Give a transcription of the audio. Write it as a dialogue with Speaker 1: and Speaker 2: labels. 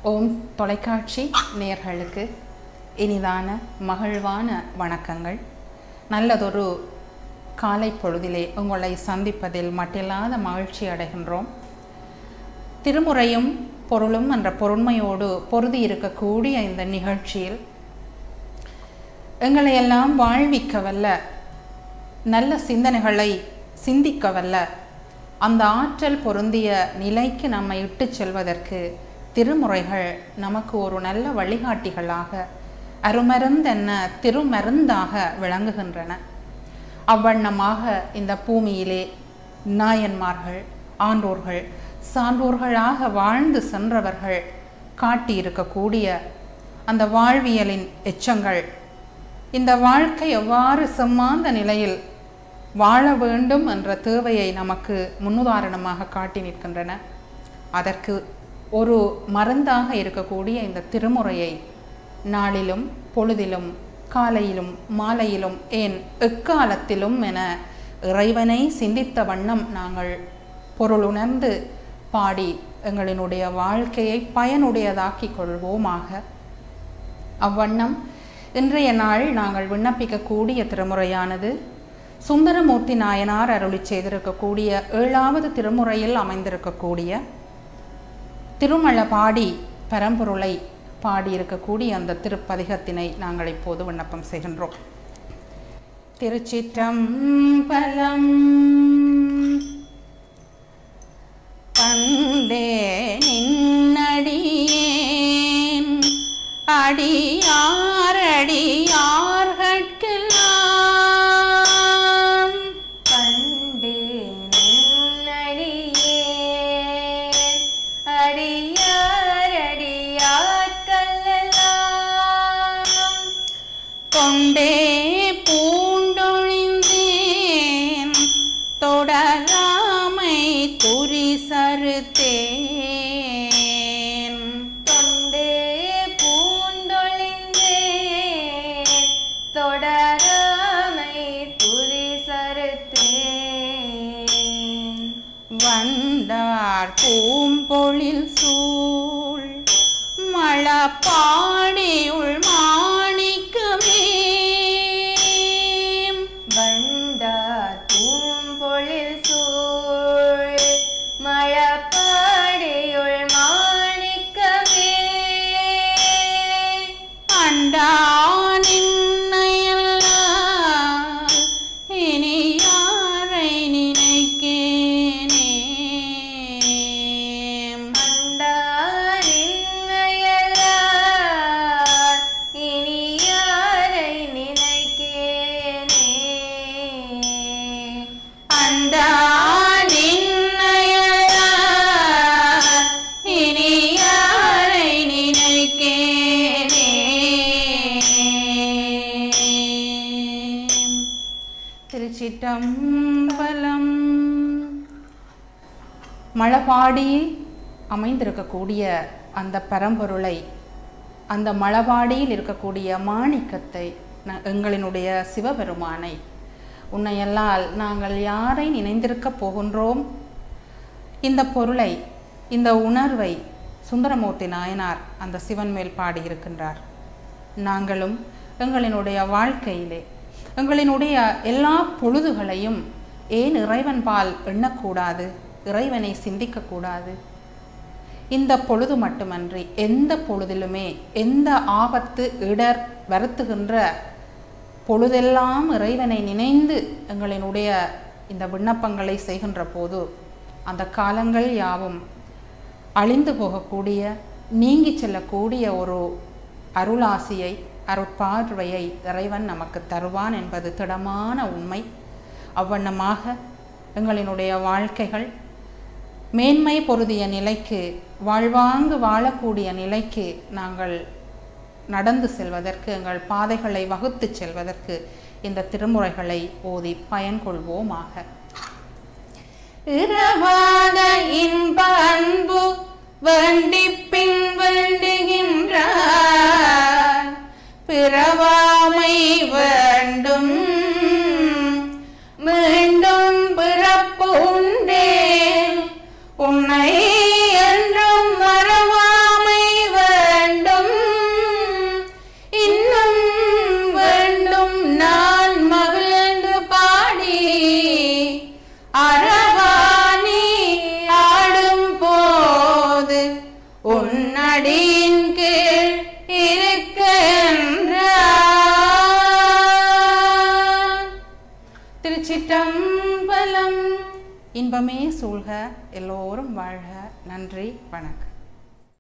Speaker 1: ஓம் தொலைக்காட்சி நேயர்களுக்கு இனிதான மகிழ்வான வணக்கங்கள் நல்லதொரு காலை பொழுதிலே உங்களை சந்திப்பதில் மட்டில்லாத மகிழ்ச்சி அடைகின்றோம் திருமுறையும் பொருளும் என்ற பொருண்மையோடு பொருதி இருக்கக்கூடிய இந்த நிகழ்ச்சியில் எங்களை எல்லாம் வாழ்விக்க வல்ல நல்ல சிந்தனைகளை சிந்திக்க வல்ல அந்த ஆற்றல் பொருந்திய நிலைக்கு நம்மை இட்டுச் செல்வதற்கு திருமுறைகள் நமக்கு ஒரு நல்ல வழிகாட்டிகளாக அருமருந்தென்ன திருமருந்தாக விளங்குகின்றன அவ்வண்ணமாக இந்த பூமியிலே நாயன்மார்கள் ஆண்டோர்கள் சான்றோர்களாக வாழ்ந்து சென்றவர்கள் காட்டியிருக்கக்கூடிய அந்த வாழ்வியலின் எச்சங்கள் இந்த வாழ்க்கை எவ்வாறு செம்மாந்த நிலையில் வாழ வேண்டும் என்ற தேவையை நமக்கு முன்னுதாரணமாக காட்டி நிற்கின்றன அதற்கு ஒரு மருந்தாக இருக்கக்கூடிய இந்த திருமுறையை நாளிலும் பொழுதிலும் காலையிலும் மாலையிலும் ஏன் எக்காலத்திலும் என இறைவனை சிந்தித்த வண்ணம் நாங்கள் பொருளுணர்ந்து பாடி எங்களினுடைய வாழ்க்கையை பயனுடையதாக்கிக் கொள்வோமாக அவ்வண்ணம் இன்றைய நாள் நாங்கள் விண்ணப்பிக்கக்கூடிய திருமுறையானது சுந்தரமூர்த்தி நாயனார் அருளி செய்திருக்கக்கூடிய ஏழாவது திருமுறையில் அமைந்திருக்கக்கூடிய திருமழபாடி பரம்பொருளை பாடியிருக்கக்கூடிய அந்த திருப்பதிகத்தினை நாங்கள் இப்போது விண்ணப்பம் செய்கின்றோம் திருச்சிற்றம்பலம் பண்டே நின்னடியேன் அடியாரடியார்கட்கெல்லாம்
Speaker 2: பண்டே நின்னடியே அடியாரடியார்க்கல்லெல்லாம்
Speaker 1: கொண்டே பூண்டொழிந்தேன் தொடராமை துரி சருத்தேன்
Speaker 2: தொண்டே பூண்டொழிந்தே தொடராமை துரி சருத்தேன்
Speaker 1: வந்தார் பூம்பொழில் சூழ் மழப்பாடியுள் மாணிக்கமே
Speaker 2: வண்டார் பூம்பொழில் சூழ் மழப்பாடியுள் மாணிக்கமே
Speaker 1: அண்டா நின்னையல்லால் இனி யாரை நினைக்கேனே
Speaker 2: அண்டாரின்னையலார் இனி யாரை நினைக்கேனே
Speaker 1: அண்டா நின்னையல்லால் இனி யாரை நினைக்கேனே திருச்சிட்டம்பலம் மழபாடியில் அமைந்திருக்கக்கூடிய அந்த பரம்பொருளை அந்த மழபாடியில் இருக்கக்கூடிய மாணிக்கத்தை ந- எங்களினுடைய சிவபெருமானை உன்னையல்லால் நாங்கள் யாரை நினைந்திருக்கப் போகின்றோம் இந்த பொருளை இந்த உணர்வை சுந்தரமூர்த்தி நாயனார் அந்த சிவன் மேல் பாடியிருக்கின்றார் நாங்களும் எங்களினுடைய வாழ்க்கையிலே எங்களினுடைய எல்லா பொழுதுகளையும் ஏன் இறைவன் பால் எண்ணக்கூடாது இறைவனை சிந்திக்கக்கூடாது இந்த பொழுது மட்டுமன்றி எந்த பொழுதிலுமே எந்த ஆபத்து இடர் வருத்துகின்ற பொழுதெல்லாம் இறைவனை நினைந்து எங்களினுடைய இந்த விண்ணப்பங்களை செய்கின்ற போது அந்த காலங்கள் யாவும் அழிந்து போகக்கூடிய நீங்கி செல்லக்கூடிய ஒரு அருளாசியை அருட்பார்வையை இறைவன் நமக்கு தருவான் என்பது திடமான உண்மை அவ்வண்ணமாக எங்களினுடைய வாழ்க்கைகள் மேன்மை பொருதிய நிலைக்கு வாழ்வாங்கு வாழக்கூடிய நிலைக்கு நாங்கள் நடந்து செல்வதற்கு எங்கள் பாதைகளை வகுத்து செல்வதற்கு இந்த திருமுறைகளை ஓதி பயன்கொள்வோமாக இரவாத இன்ப அன்பு வேண்டி பின் வேண்டுகின்றார் பிறவாமை வேண்டும் மீண்டும் பிறப்பு உண்டே உன்னை என்றும் மறவாமை வேண்டும் திருச்சிற்றம்பலம் இன்பமே சூழ்க எல்லோரும் வாழ்க நன்றி வணக்கம்